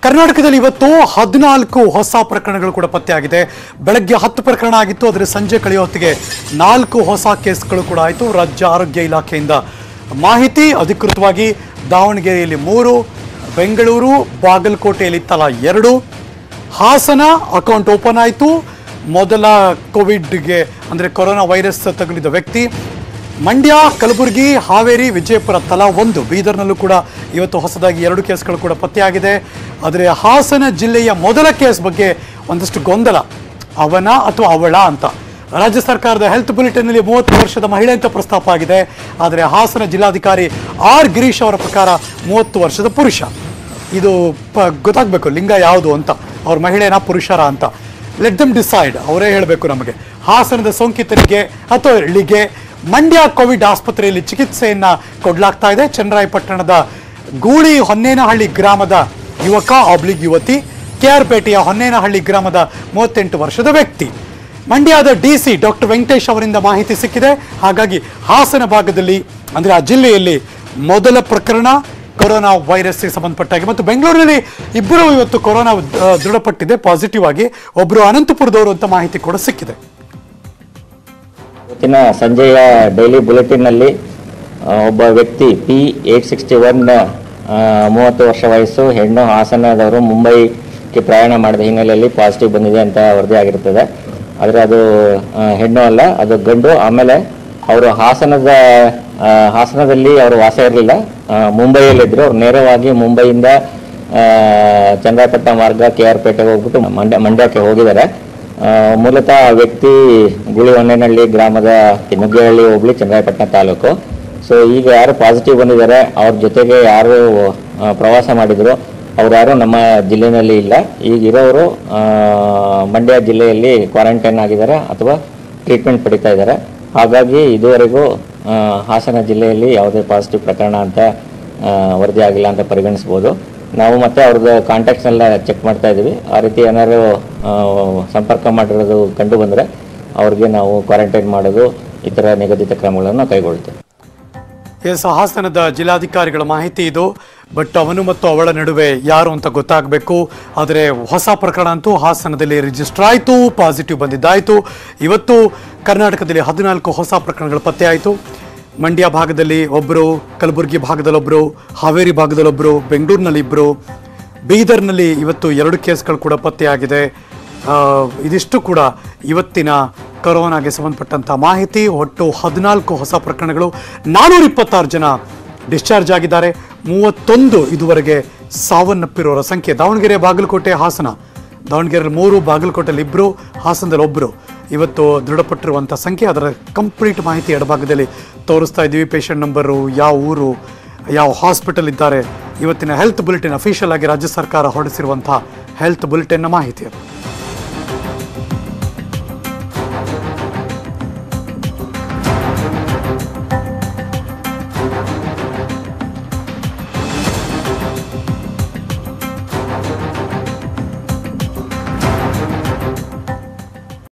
ಕರ್ನಾಟಕದಲ್ಲಿ ಇವತ್ತು ಹದಿನಾಲ್ಕು ಹೊಸ ಪ್ರಕರಣಗಳು ಕೂಡ ಪತ್ತೆಯಾಗಿದೆ ಬೆಳಗ್ಗೆ ಹತ್ತು ಪ್ರಕರಣ ಆಗಿತ್ತು ಆದರೆ ಸಂಜೆ ಕಳೆಯೋ ಹೊತ್ತಿಗೆ ನಾಲ್ಕು ಹೊಸ ಕೇಸ್ಗಳು ಕೂಡ ಆಯಿತು ರಾಜ್ಯ ಆರೋಗ್ಯ ಇಲಾಖೆಯಿಂದ ಮಾಹಿತಿ ಅಧಿಕೃತವಾಗಿ ದಾವಣಗೆರೆಯಲ್ಲಿ ಮೂರು ಬೆಂಗಳೂರು ಬಾಗಲಕೋಟೆಯಲ್ಲಿ ತಲಾ ಎರಡು ಹಾಸನ ಅಕೌಂಟ್ ಓಪನ್ ಆಯಿತು ಮೊದಲ ಕೋವಿಡ್ಗೆ ಅಂದರೆ ಕೊರೋನಾ ವೈರಸ್ ತಗುಲಿದ ವ್ಯಕ್ತಿ ಮಂಡ್ಯ ಕಲಬುರಗಿ ಹಾವೇರಿ ವಿಜಯಪುರ ತಲಾ ಒಂದು ಬೀದರ್ನಲ್ಲೂ ಕೂಡ ಇವತ್ತು ಹೊಸದಾಗಿ ಎರಡು ಕೇಸ್ಗಳು ಕೂಡ ಪತ್ತೆಯಾಗಿದೆ ಆದರೆ ಹಾಸನ ಜಿಲ್ಲೆಯ ಮೊದಲ ಕೇಸ್ ಬಗ್ಗೆ ಒಂದಷ್ಟು ಗೊಂದಲ ಅವನ ಅಥವಾ ಅವಳ ಅಂತ ರಾಜ್ಯ ಸರ್ಕಾರದ ಹೆಲ್ತ್ ಬುಲೆಟಿನ್ನಲ್ಲಿ ಮೂವತ್ತು ವರ್ಷದ ಮಹಿಳೆ ಅಂತ ಪ್ರಸ್ತಾಪ ಆಗಿದೆ ಆದರೆ ಹಾಸನ ಜಿಲ್ಲಾಧಿಕಾರಿ ಆರ್ ಗಿರೀಶ್ ಅವರ ಪ್ರಕಾರ ಮೂವತ್ತು ವರ್ಷದ ಪುರುಷ ಇದು ಪ ಗೊತ್ತಾಗಬೇಕು ಲಿಂಗ ಯಾವುದು ಅಂತ ಅವ್ರ ಮಹಿಳೆನ ಪುರುಷರ ಅಂತ ಲೆಟ್ ದಮ್ ಡಿಸೈಡ್ ಅವರೇ ಹೇಳಬೇಕು ನಮಗೆ ಹಾಸನದ ಸೋಂಕಿತರಿಗೆ ಅಥವಾ ಇಳಿಗೆ ಮಂಡ್ಯ ಕೋವಿಡ್ ಆಸ್ಪತ್ರೆಯಲ್ಲಿ ಚಿಕಿತ್ಸೆಯನ್ನ ಕೊಡಲಾಗ್ತಾ ಇದೆ ಚನ್ನರಾಯಪಟ್ಟಣದ ಗೂಳಿ ಹೊನ್ನೇನಹಳ್ಳಿ ಗ್ರಾಮದ ಯುವಕ ಆಬ್ಲಿಗ್ ಯುವತಿ ಕೆಆರ್ಪೇಟೆಯ ಹೊನ್ನೇನಹಳ್ಳಿ ಗ್ರಾಮದ ಮೂವತ್ತೆಂಟು ವರ್ಷದ ವ್ಯಕ್ತಿ ಮಂಡ್ಯದ ಡಿ ಸಿ ಡಾಕ್ಟರ್ ವೆಂಕಟೇಶ್ ಅವರಿಂದ ಮಾಹಿತಿ ಸಿಕ್ಕಿದೆ ಹಾಗಾಗಿ ಹಾಸನ ಭಾಗದಲ್ಲಿ ಅಂದರೆ ಆ ಜಿಲ್ಲೆಯಲ್ಲಿ ಮೊದಲ ಪ್ರಕರಣ ಕೊರೋನಾ ವೈರಸ್ಗೆ ಸಂಬಂಧಪಟ್ಟಾಗೆ ಮತ್ತು ಬೆಂಗಳೂರಿನಲ್ಲಿ ಇಬ್ಬರು ಇವತ್ತು ಕೊರೋನಾ ಆ, ದೃಢಪಟ್ಟಿದೆ ಪಾಸಿಟಿವ್ ಆಗಿ ಒಬ್ಬರು ಅನಂತಪುರದವರು ಅಂತ ಮಾಹಿತಿ ಕೂಡ ಸಿಕ್ಕಿದೆ ಇವತ್ತಿನ ಸಂಜೆಯ ಡೈಲಿ ಬುಲೆಟಿನ್ನಲ್ಲಿ ಆ, ಒಬ್ಬ ವ್ಯಕ್ತಿ ಪಿ ಏಟ್ ಸಿಕ್ಸ್ಟಿ ಒನ್ ಮೂವತ್ತು ವರ್ಷ ವಯಸ್ಸು ಹೆಣ್ಣು ಹಾಸನದವರು ಮುಂಬೈಗೆ ಪ್ರಯಾಣ ಮಾಡಿದ ಹಿನ್ನೆಲೆಯಲ್ಲಿ ಪಾಸಿಟಿವ್ ಬಂದಿದೆ ಅಂತ ವರದಿ ಆಗಿರುತ್ತದೆ ಆದರೆ ಅದು ಆ, ಹೆಣ್ಣು ಅಲ್ಲ ಅದು ಗಂಡು ಆಮೇಲೆ ಅವರು ಹಾಸನದ ಆ, ಹಾಸನದಲ್ಲಿ ಅವರು ವಾಸ ಇರಲಿಲ್ಲ ಮುಂಬೈಯಲ್ಲಿದ್ದರು ಅವ್ರು ನೇರವಾಗಿ ಮುಂಬೈಯಿಂದ ಆ, ಚನ್ನರಾಯಪಟ್ಟಣ ಮಾರ್ಗ ಕೆ ಆರ್ ಪೇಟೆಗೆ ಹೋಗ್ಬಿಟ್ಟು ಮಂಡ್ಯ ಮಂಡ್ಯಕ್ಕೆ ಹೋಗಿದ್ದಾರೆ ಆ, ಮೂಲತಃ ಆ ವ್ಯಕ್ತಿ ಗುಳಿ ಹೊನ್ನೇನಹಳ್ಳಿ ಗ್ರಾಮದ ನುಗ್ಗೇಹಳ್ಳಿ ಹೋಬಳಿ ಚನ್ನರಾಯಪಟ್ಟಣ ತಾಲೂಕು ಸೊ ಈಗ ಯಾರು ಪಾಸಿಟಿವ್ ಬಂದಿದ್ದಾರೆ ಅವ್ರ ಜೊತೆಗೆ ಯಾರು ಆ, ಪ್ರವಾಸ ಮಾಡಿದ್ರು ಅವ್ರು ಯಾರು ನಮ್ಮ ಜಿಲ್ಲೆಯಲ್ಲಿ ಇಲ್ಲ ಈಗ ಇರೋರು ಆ, ಮಂಡ್ಯ ಜಿಲ್ಲೆಯಲ್ಲಿ ಕ್ವಾರಂಟೈನ್ ಆಗಿದ್ದಾರೆ ಅಥವಾ ಟ್ರೀಟ್ಮೆಂಟ್ ಪಡಿತಾ ಇದ್ದಾರೆ ಹಾಗಾಗಿ ಇದುವರೆಗೂ ಆ, ಹಾಸನ ಜಿಲ್ಲೆಯಲ್ಲಿ ಯಾವುದೇ ಪಾಸಿಟಿವ್ ಪ್ರಕರಣ ಅಂತ ಆ, ವರದಿ ಆಗಿಲ್ಲ ಅಂತ ಪರಿಗಣಿಸ್ಬೋದು ನಾವು ಮತ್ತೆ ಅವ್ರದ್ದು ಕಾಂಟ್ಯಾಕ್ಟ್ಸ್ನೆಲ್ಲ ಚೆಕ್ ಮಾಡ್ತಾ ಇದ್ದೀವಿ ಆ ರೀತಿ ಏನಾದ್ರು ಆ, ಸಂಪರ್ಕ ಮಾಡಿರೋದು ಕಂಡು ಬಂದರೆ ಅವ್ರಿಗೆ ನಾವು ಕ್ವಾರಂಟೈನ್ ಮಾಡೋದು ಈ ಥರ ನಿಗದಿತ ಕ್ರಮಗಳನ್ನು ಕೈಗೊಳ್ತೇವೆ ಎಸ್ ಹಾಸನದ ಜಿಲ್ಲಾಧಿಕಾರಿಗಳ ಮಾಹಿತಿ ಇದು ಬಟ್ ಅವನು ಮತ್ತು ಅವಳ ನಡುವೆ ಯಾರು ಅಂತ ಗೊತ್ತಾಗಬೇಕು ಆದರೆ ಹೊಸ ಪ್ರಕರಣ ಅಂತೂ ಹಾಸನದಲ್ಲಿ ರಿಜಿಸ್ಟರ್ ಆಯಿತು ಪಾಸಿಟಿವ್ ಬಂದಿದ್ದಾಯಿತು ಇವತ್ತು ಕರ್ನಾಟಕದಲ್ಲಿ ಹದಿನಾಲ್ಕು ಹೊಸ ಪ್ರಕರಣಗಳು ಪತ್ತೆ ಆಯಿತು ಮಂಡ್ಯ ಭಾಗದಲ್ಲಿ ಒಬ್ಬರು ಕಲಬುರಗಿ ಭಾಗದಲ್ಲಿ ಒಬ್ಬರು ಹಾವೇರಿ ಭಾಗದಲ್ಲಿ ಒಬ್ಬರು ಬೆಂಗಳೂರಿನಲ್ಲಿ ಇಬ್ಬರು ಬೀದರ್ನಲ್ಲಿ ಇವತ್ತು ಎರಡು ಕೇಸ್ಗಳು ಕೂಡ ಪತ್ತೆಯಾಗಿದೆ ಆ, ಇದಿಷ್ಟು ಕೂಡ ಇವತ್ತಿನ ಕೊರೋನಾಗೆ ಸಂಬಂಧಪಟ್ಟಂಥ ಮಾಹಿತಿ ಒಟ್ಟು ಹದಿನಾಲ್ಕು ಹೊಸ ಪ್ರಕರಣಗಳು ನಾನೂರ ಇಪ್ಪತ್ತಾರು ಜನ ಡಿಸ್ಚಾರ್ಜ್ ಆಗಿದ್ದಾರೆ ಮೂವತ್ತೊಂದು ಇದುವರೆಗೆ ಸಾವನ್ನಪ್ಪಿರೋರ ಸಂಖ್ಯೆ ದಾವಣಗೆರೆ ಬಾಗಲಕೋಟೆ ಹಾಸನ ದಾವಣಗೆರೆಯಲ್ಲಿ ಮೂರು ಬಾಗಲಕೋಟೆಯಲ್ಲಿ ಇಬ್ಬರು ಹಾಸನದಲ್ಲಿ ಒಬ್ಬರು ಇವತ್ತು ದೃಢಪಟ್ಟಿರುವಂಥ ಸಂಖ್ಯೆ ಅದರ ಕಂಪ್ಲೀಟ್ ಮಾಹಿತಿ ಎಡಭಾಗದಲ್ಲಿ ತೋರಿಸ್ತಾ ಇದ್ದೀವಿ ಪೇಷಂಟ್ ನಂಬರು ಯಾವ ಊರು ಯಾವ ಹಾಸ್ಪಿಟಲ್ ಇದ್ದಾರೆ ಇವತ್ತಿನ ಹೆಲ್ತ್ ಬುಲೆಟಿನ್ ಅಫಿಷಿಯಲ್ ಆಗಿ ರಾಜ್ಯ ಸರ್ಕಾರ ಹೊರಡಿಸಿರುವಂಥ ಹೆಲ್ತ್ ಬುಲೆಟಿನ್ನ ಮಾಹಿತಿ ಅದು